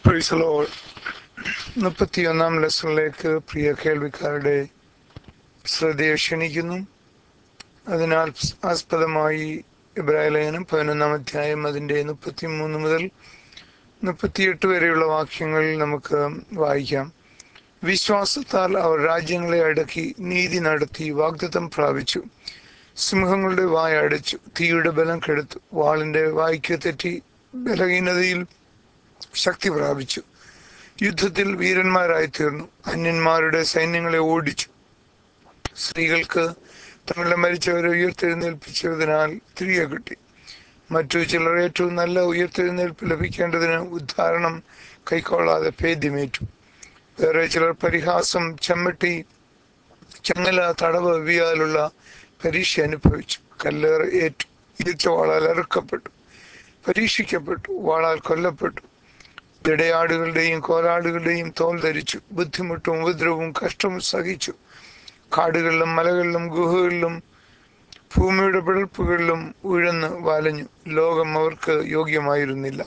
price ലോൾ മുപ്പത്തിയൊന്നാം ലെസണിലേക്ക് പ്രിയ കേൾവിക്കാരുടെ ശ്രദ്ധയെ ക്ഷണിക്കുന്നു അതിനാൽ ആസ്പദമായി ഇബ്രാഹിം ലേഖനം പതിനൊന്നാം അധ്യായം അതിൻ്റെ മുപ്പത്തിമൂന്ന് മുതൽ മുപ്പത്തിയെട്ട് വരെയുള്ള വാക്യങ്ങൾ നമുക്ക് വായിക്കാം വിശ്വാസത്താൽ അവർ രാജ്യങ്ങളെ അടക്കി നീതി നടത്തി വാഗ്ദത്തം പ്രാപിച്ചു സിംഹങ്ങളുടെ വായ അടച്ചു തീയുടെ ബലം കെടുത്തു വാളിന്റെ വായ്ക്ക് തെറ്റി ബലഹീനതയിൽ ശക്തി പ്രാപിച്ചു യുദ്ധത്തിൽ വീരന്മാരായി തീർന്നു അന്യന്മാരുടെ സൈന്യങ്ങളെ ഓടിച്ചു സ്ത്രീകൾക്ക് തങ്ങളുടെ മരിച്ചവരെ ഉയർത്തെഴുന്നേൽപ്പിച്ചതിനാൽ തിരികെ കിട്ടി മറ്റു ചിലർ ഏറ്റവും നല്ല ഉയർത്തെഴുന്നേൽപ്പ് ലഭിക്കേണ്ടതിന് ഉദ്ധാരണം കൈക്കൊള്ളാതെ ഭേദ്യമേറ്റു വേറെ ചിലർ പരിഹാസം ചെമ്മട്ടി ചങ്ങല തടവ് വിയാലുള്ള പരീക്ഷ അനുഭവിച്ചു കല്ലേറ് ഏറ്റു ഈച്ച വാളാൽ അറുക്കപ്പെട്ടു പരീക്ഷിക്കപ്പെട്ടു വാളാൽ കൊല്ലപ്പെട്ടു ഇടയാടുകളുടെയും കോലാടുകളുടെയും തോൽ ധരിച്ചു ബുദ്ധിമുട്ടും ഉപദ്രവവും കഷ്ടവും സഹിച്ചു കാടുകളിലും മലകളിലും ഗുഹകളിലും ഭൂമിയുടെ പിളർപ്പുകളിലും ഉഴന്ന് വലഞ്ഞു ലോകം അവർക്ക് യോഗ്യമായിരുന്നില്ല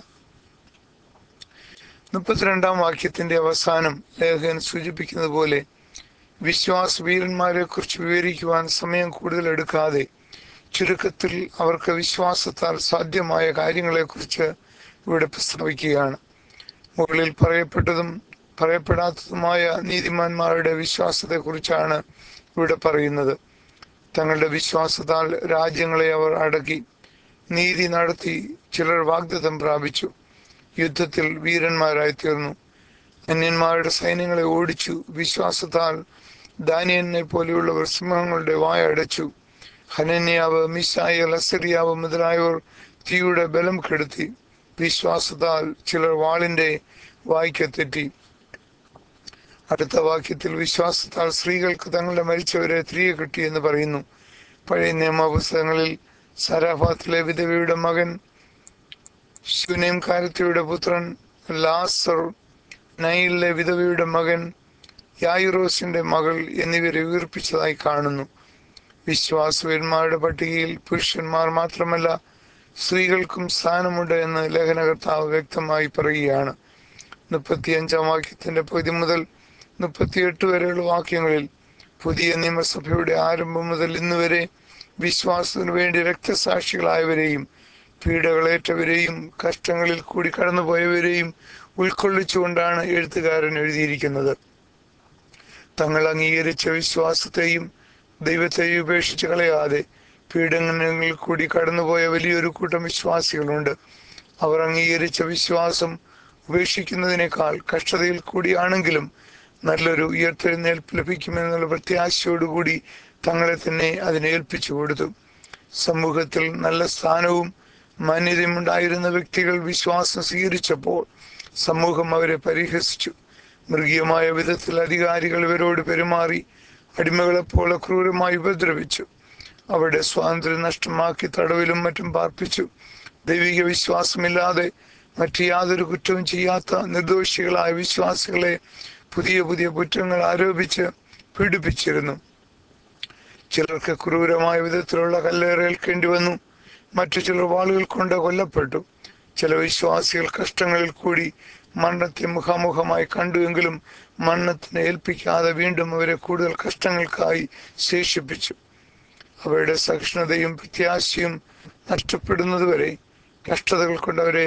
മുപ്പത്തിരണ്ടാം വാക്യത്തിന്റെ അവസാനം ലേഖകൻ സൂചിപ്പിക്കുന്നത് പോലെ വിശ്വാസ വീരന്മാരെ കുറിച്ച് വിവരിക്കുവാൻ സമയം കൂടുതൽ എടുക്കാതെ ചുരുക്കത്തിൽ അവർക്ക് വിശ്വാസത്താൽ സാധ്യമായ കാര്യങ്ങളെക്കുറിച്ച് ഇവിടെ പ്രസ്താവിക്കുകയാണ് മുകളിൽ പറയപ്പെട്ടതും പറയപ്പെടാത്തതുമായ നീതിമാന്മാരുടെ വിശ്വാസത്തെക്കുറിച്ചാണ് ഇവിടെ പറയുന്നത് തങ്ങളുടെ വിശ്വാസത്താൽ രാജ്യങ്ങളെ അവർ അടക്കി നീതി നടത്തി ചിലർ വാഗ്ദത്തം പ്രാപിച്ചു യുദ്ധത്തിൽ വീരന്മാരായി തീർന്നു അന്യന്മാരുടെ സൈന്യങ്ങളെ ഓടിച്ചു വിശ്വാസത്താൽ ദാനിയനെ പോലെയുള്ളവർ സിംഹങ്ങളുടെ വായ അടച്ചു ഹനന്യാവ് മിസായൽ അസറിയാവ് മുതലായവർ തീയുടെ ബലം കെടുത്തി വിശ്വാസത്താൽ ചിലർ വാളിന്റെ വായിക്ക തെറ്റി അടുത്ത വാക്യത്തിൽ വിശ്വാസത്താൽ സ്ത്രീകൾക്ക് തങ്ങളുടെ മരിച്ചവരെ തിരികെ കിട്ടി എന്ന് പറയുന്നു പഴയ നിയമപുസ്തകങ്ങളിൽ സരാഫാത്തിലെ വിധവയുടെ മകൻ ശുനേം കാരത്തിയുടെ പുത്രൻ ലാസർ നൈലിലെ വിധവയുടെ മകൻ യായിറോസിന്റെ മകൾ എന്നിവരെ ഉയർപ്പിച്ചതായി കാണുന്നു വിശ്വാസവന്മാരുടെ പട്ടികയിൽ പുരുഷന്മാർ മാത്രമല്ല സ്ത്രീകൾക്കും സ്ഥാനമുണ്ട് എന്ന് ലേഖനകർത്താവ് വ്യക്തമായി പറയുകയാണ് മുപ്പത്തിയഞ്ചാം വാക്യത്തിന്റെ പകുതി മുതൽ മുപ്പത്തിയെട്ട് വരെയുള്ള വാക്യങ്ങളിൽ പുതിയ നിയമസഭയുടെ ആരംഭം മുതൽ ഇന്ന് വരെ വിശ്വാസത്തിനു വേണ്ടി രക്തസാക്ഷികളായവരെയും പീഡകളേറ്റവരെയും കഷ്ടങ്ങളിൽ കൂടി കടന്നുപോയവരെയും ഉൾക്കൊള്ളിച്ചുകൊണ്ടാണ് എഴുത്തുകാരൻ എഴുതിയിരിക്കുന്നത് തങ്ങൾ അംഗീകരിച്ച വിശ്വാസത്തെയും ദൈവത്തെയും ഉപേക്ഷിച്ച് കളയാതെ പീഡനങ്ങളിൽ കൂടി കടന്നുപോയ വലിയൊരു കൂട്ടം വിശ്വാസികളുണ്ട് അവർ അംഗീകരിച്ച വിശ്വാസം ഉപേക്ഷിക്കുന്നതിനേക്കാൾ കഷ്ടതയിൽ കൂടിയാണെങ്കിലും നല്ലൊരു ഉയർത്തെഴുന്നേൽപ്പ് ലഭിക്കുമെന്നുള്ള പ്രത്യാശയോടുകൂടി തങ്ങളെ തന്നെ അതിനെ ഏൽപ്പിച്ചു കൊടുത്തു സമൂഹത്തിൽ നല്ല സ്ഥാനവും മാന്യതയും ഉണ്ടായിരുന്ന വ്യക്തികൾ വിശ്വാസം സ്വീകരിച്ചപ്പോൾ സമൂഹം അവരെ പരിഹസിച്ചു മൃഗീയമായ വിധത്തിൽ അധികാരികൾ ഇവരോട് പെരുമാറി അടിമകളെപ്പോലെ ക്രൂരമായി ഉപദ്രവിച്ചു അവരുടെ സ്വാതന്ത്ര്യം നഷ്ടമാക്കി തടവിലും മറ്റും പാർപ്പിച്ചു ദൈവിക വിശ്വാസമില്ലാതെ മറ്റു യാതൊരു കുറ്റവും ചെയ്യാത്ത നിർദോഷികളായ വിശ്വാസികളെ പുതിയ പുതിയ കുറ്റങ്ങൾ ആരോപിച്ച് പീഡിപ്പിച്ചിരുന്നു ചിലർക്ക് ക്രൂരമായ വിധത്തിലുള്ള കല്ലേറേൽക്കേണ്ടി വന്നു മറ്റു ചിലർ വാളുകൾ കൊണ്ട് കൊല്ലപ്പെട്ടു ചില വിശ്വാസികൾ കഷ്ടങ്ങളിൽ കൂടി മരണത്തെ മുഖാമുഖമായി കണ്ടുവെങ്കിലും മരണത്തിന് ഏൽപ്പിക്കാതെ വീണ്ടും അവരെ കൂടുതൽ കഷ്ടങ്ങൾക്കായി ശേഷിപ്പിച്ചു അവരുടെ സഹിഷ്ണുതയും പ്രത്യാശയും നഷ്ടപ്പെടുന്നതുവരെ കഷ്ടതകൾ കൊണ്ട് അവരെ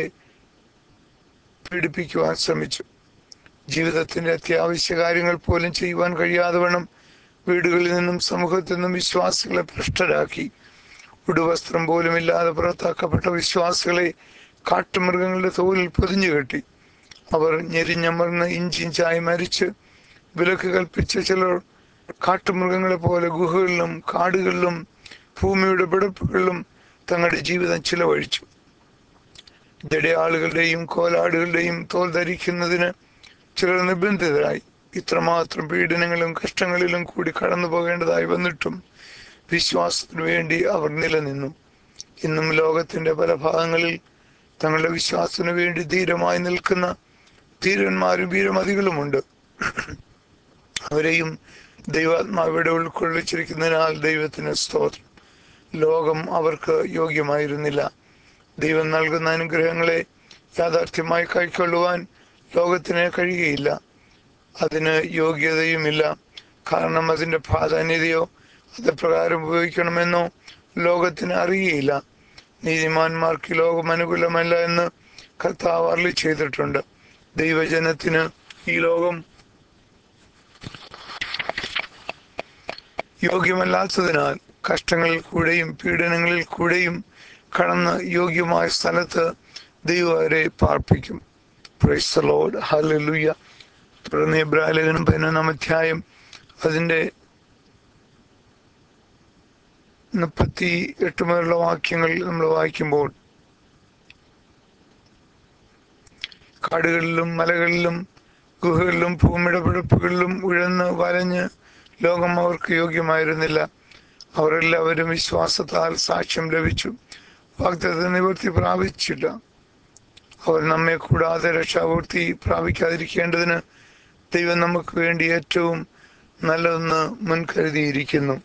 പീഡിപ്പിക്കുവാൻ ശ്രമിച്ചു ജീവിതത്തിന്റെ അത്യാവശ്യ കാര്യങ്ങൾ പോലും ചെയ്യുവാൻ കഴിയാതെ വേണം വീടുകളിൽ നിന്നും സമൂഹത്തിൽ നിന്നും വിശ്വാസികളെ ഭ്രഷ്ടരാക്കി ഉടുവസ്ത്രം പോലും ഇല്ലാതെ പുറത്താക്കപ്പെട്ട വിശ്വാസികളെ കാട്ടുമൃഗങ്ങളുടെ തോലിൽ പൊതിഞ്ഞു കെട്ടി അവർ ഞെരിഞ്ഞമർന്ന് ഇഞ്ചിഞ്ചായി മരിച്ച് വിലക്ക് കൽപ്പിച്ച ചിലർ കാട്ടുമൃഗങ്ങളെ പോലെ ഗുഹകളിലും കാടുകളിലും ഭൂമിയുടെ പിടപ്പുകളിലും തങ്ങളുടെ ജീവിതം ചിലവഴിച്ചു ജടയാളുകളുടെയും കോലാടുകളുടെയും തോൽ ധരിക്കുന്നതിന് ചിലർ നിർബന്ധിതരായി ഇത്രമാത്രം പീഡനങ്ങളും കഷ്ടങ്ങളിലും കൂടി കടന്നു പോകേണ്ടതായി വന്നിട്ടും വിശ്വാസത്തിനു വേണ്ടി അവർ നിലനിന്നു ഇന്നും ലോകത്തിന്റെ പല ഭാഗങ്ങളിൽ തങ്ങളുടെ വിശ്വാസത്തിനു വേണ്ടി ധീരമായി നിൽക്കുന്ന ധീരന്മാരും വീരമതികളുമുണ്ട് അവരെയും ദൈവാത്മാവിടെ ഉൾക്കൊള്ളിച്ചിരിക്കുന്നതിനാൽ ദൈവത്തിന് സ്തോത്രം ലോകം അവർക്ക് യോഗ്യമായിരുന്നില്ല ദൈവം നൽകുന്ന അനുഗ്രഹങ്ങളെ യാഥാർത്ഥ്യമായി കൈക്കൊള്ളുവാൻ ലോകത്തിന് കഴിയുകയില്ല അതിന് യോഗ്യതയുമില്ല കാരണം അതിൻ്റെ പ്രാധാന്യതയോ അത് പ്രകാരം ഉപയോഗിക്കണമെന്നോ ലോകത്തിന് അറിയുകയില്ല നീതിമാന്മാർക്ക് ഈ ലോകം അനുകൂലമല്ല എന്ന് കർത്താവ് അരളി ചെയ്തിട്ടുണ്ട് ദൈവജനത്തിന് ഈ ലോകം യോഗ്യമല്ലാത്തതിനാൽ കഷ്ടങ്ങളിൽ കൂടെയും പീഡനങ്ങളിൽ കൂടെയും കടന്ന് യോഗ്യമായ സ്ഥലത്ത് ദൈവം അവരെ പാർപ്പിക്കും പ്രൈസ് ലോഡ് ഹല്ലേലൂയ തുടർന്ന് ഇബ്രാഹിലേഖനം പതിനൊന്നാം അധ്യായം അതിൻ്റെ മുപ്പത്തി എട്ട് മുതലുള്ള വാക്യങ്ങൾ നമ്മൾ വായിക്കുമ്പോൾ കാടുകളിലും മലകളിലും ഗുഹകളിലും ഭൂമിയുടെ പിഴപ്പുകളിലും ഉഴന്ന് വലഞ്ഞ് ലോകം അവർക്ക് യോഗ്യമായിരുന്നില്ല അവരെല്ലാവരും വിശ്വാസത്താൽ സാക്ഷ്യം ലഭിച്ചു വാഗ്ദത്ത നിവൃത്തി പ്രാപിച്ചില്ല അവർ നമ്മെ കൂടാതെ രക്ഷാപൂർത്തി പ്രാപിക്കാതിരിക്കേണ്ടതിന് ദൈവം നമുക്ക് വേണ്ടി ഏറ്റവും നല്ലതെന്ന് മുൻകരുതിയിരിക്കുന്നു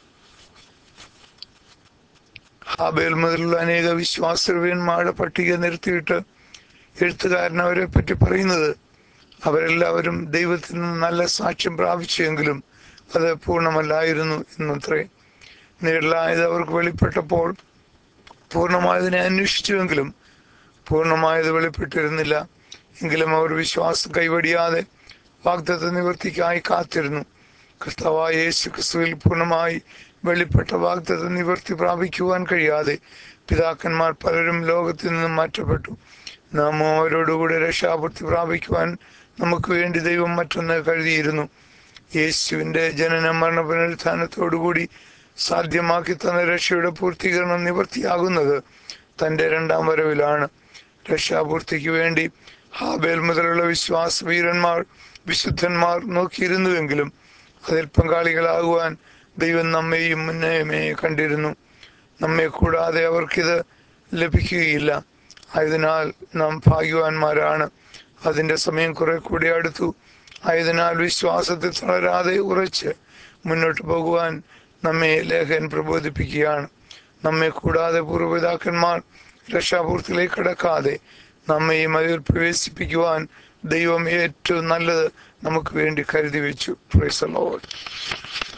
ഹാബേൽ മുതലുള്ള അനേക വിശ്വാസവ്യന്മാരുടെ പട്ടിക നിർത്തിയിട്ട് എഴുത്തുകാരൻ അവരെ പറ്റി പറയുന്നത് അവരെല്ലാവരും ദൈവത്തിൽ നിന്ന് നല്ല സാക്ഷ്യം പ്രാപിച്ചെങ്കിലും അത് പൂർണ്ണമല്ലായിരുന്നു എന്നത്രേ നേരിലായത് അവർക്ക് വെളിപ്പെട്ടപ്പോൾ പൂർണ്ണമായതിനെ അന്വേഷിച്ചുവെങ്കിലും പൂർണ്ണമായത് വെളിപ്പെട്ടിരുന്നില്ല എങ്കിലും അവർ വിശ്വാസം കൈവടിയാതെ വാഗ്ദത്ത നിവൃത്തിക്കായി കാത്തിരുന്നു കർത്താവായ യേശു ക്രിസ്തുവിൽ പൂർണ്ണമായി വെളിപ്പെട്ട വാഗ്ദത്ത നിവൃത്തി പ്രാപിക്കുവാൻ കഴിയാതെ പിതാക്കന്മാർ പലരും ലോകത്തിൽ നിന്നും മാറ്റപ്പെട്ടു നാം അവരോടുകൂടെ രക്ഷാപൂർത്തി പ്രാപിക്കുവാൻ നമുക്ക് വേണ്ടി ദൈവം മറ്റൊന്ന് കരുതിയിരുന്നു യേശുവിൻ്റെ ജനന മരണ പുനരുത്ഥാനത്തോടുകൂടി സാധ്യമാക്കി തന്ന രക്ഷയുടെ പൂർത്തീകരണം നിവൃത്തിയാകുന്നത് തൻ്റെ രണ്ടാം വരവിലാണ് രക്ഷാപൂർത്തിക്ക് വേണ്ടി ഹാബേൽ മുതലുള്ള വിശ്വാസ വീരന്മാർ വിശുദ്ധന്മാർ നോക്കിയിരുന്നുവെങ്കിലും അതിൽ പങ്കാളികളാകുവാൻ ദൈവം നമ്മെയും മുന്നേമേ കണ്ടിരുന്നു നമ്മെ കൂടാതെ അവർക്കിത് ലഭിക്കുകയില്ല ആയതിനാൽ നാം ഭാഗ്യവാന്മാരാണ് അതിൻ്റെ സമയം കുറെ കൂടി അടുത്തു ആയതിനാൽ വിശ്വാസത്തിൽ തളരാതെ ഉറച്ച് മുന്നോട്ട് പോകുവാൻ നമ്മെ ലേഖൻ പ്രബോധിപ്പിക്കുകയാണ് നമ്മെ കൂടാതെ പൂർവ്വപിതാക്കന്മാർ രക്ഷാപൂർത്തിയിലേക്ക് കടക്കാതെ നമ്മെയും അതിൽ പ്രവേശിപ്പിക്കുവാൻ ദൈവം ഏറ്റവും നല്ലത് നമുക്ക് വേണ്ടി കരുതി വെച്ചു പ്രൈസ് ലോഡ്